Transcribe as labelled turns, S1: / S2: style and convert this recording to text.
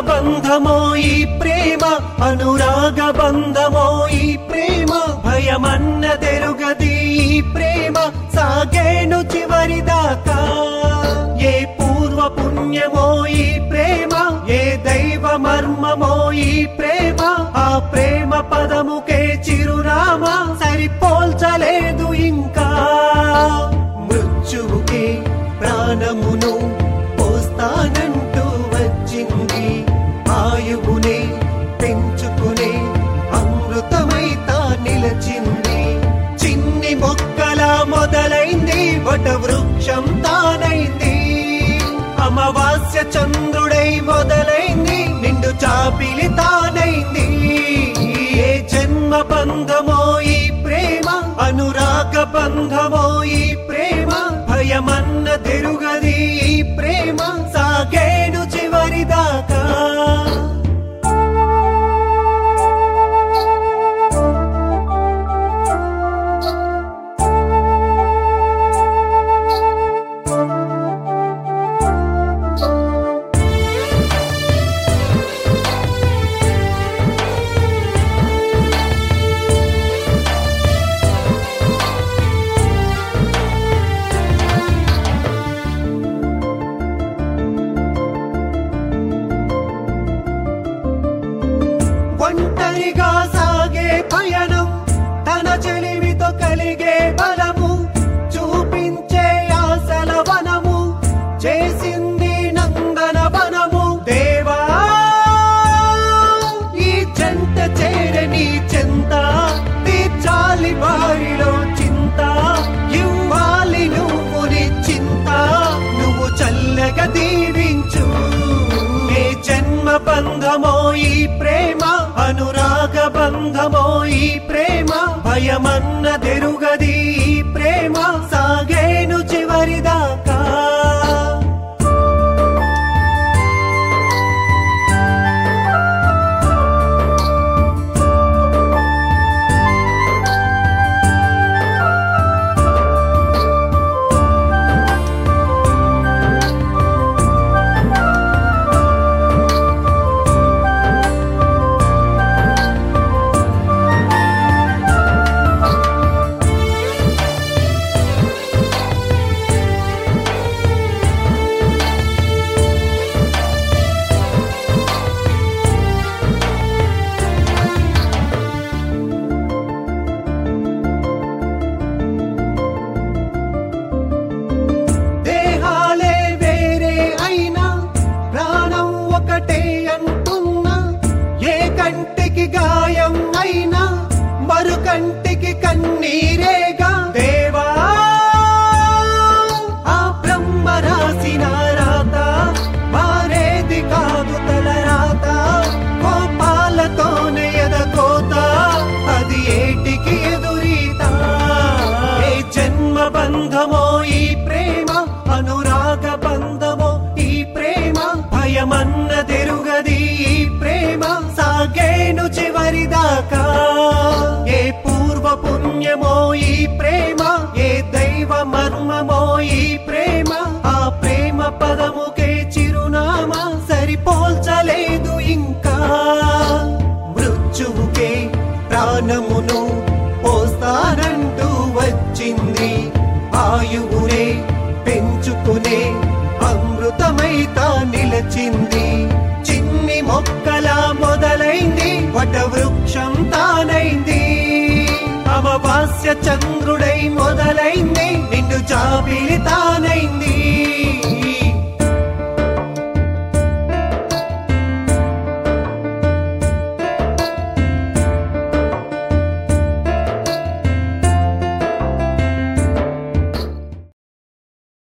S1: బంధమో ఈ ప్రేమ అనురాగ బంధమో ఈ ప్రేమ భయమన్న తెరుగది ఈ ప్రేమ సాగేను చివరి దాకా ఏ పూర్వ పుణ్యమో ఈ ప్రేమ ఏ దైవ మర్మమో ఈ ప్రేమ ఆ ప్రేమ పదముకే చిరునామా సరిపోల్చలేదు ఇంకా మృత్యువుకి ప్రాణమును పోస్తానంటూ వచ్చింది ఆయువునే పెంచుకునే అమృతమై తా నిలచింది చిన్ని మొక్కలా మొదలైంది వట వృక్షం తానైంది అమావాస్య చంద్రుడై మొదలైంది నిండు చాపిలి తానైంది ఏ జన్మ బంధమో ఈ ప్రేమ అనురాగ బంధమో ఈ ప్రేమ భయమన్న తెరుగది ఈ ప్రేమ సాగేను చివరి దాకా ఒంటరిగా సాగే పయనం తన చెలిమితో కలిగే బలము చూపించే ఆశల వనము చేసింది నందన వనము దేవా ఈ చెంత చేరని చెంత తీర్చాలి బారిలో చింత ఇవ్వాలి నువ్వు నీ చింత నువ్వు చల్లగా దీవించు ఏ జన్మ బంధమో ఈ ప్రేమ అనురాగ బంధమో ఈ ప్రేమ భయమన్న తెరుగది ఈ ప్రేమ సాగేను చివరి దాకా దేహాలే వేరే అయినా ప్రాణం ఒకటే అంటున్నా ఏ కంటికి గాయం అయినా మరు కంటికి కన్నీరేగా దేవా ఆ బ్రహ్మ రాసిన రాత మారేది కాదు తల రాత కోపాలతోనే ఎదకోత అది ఏటికి ఎదురీత ఏ జన్మ బంధమో ఈ ప్రేమ అనురాగ బంధమో ఈ ప్రేమ భయమన్న తెరుగది ఈ ప్రేమ సాగేను చివరి దాకా ఏ పూర్వ పుణ్యమో ఈ ప్రేమ ఏ దైవ మర్మమో ఈ ప్రేమ ఆ ప్రేమ పదముకే చిరునామా సరిపోల్చలేదు ఇంకా మృత్యువుకే ప్రాణమును పోస్తానంటూ వచ్చింది ఆయువునే పెంచుకునే అమృతమై తా నిలచింది చిన్ని మొక్కలా మొదలైంది వట వృక్షం తానైంది అమావాస్య చంద్రుడై మొదలైంది నిండు చాపిలి తానైంది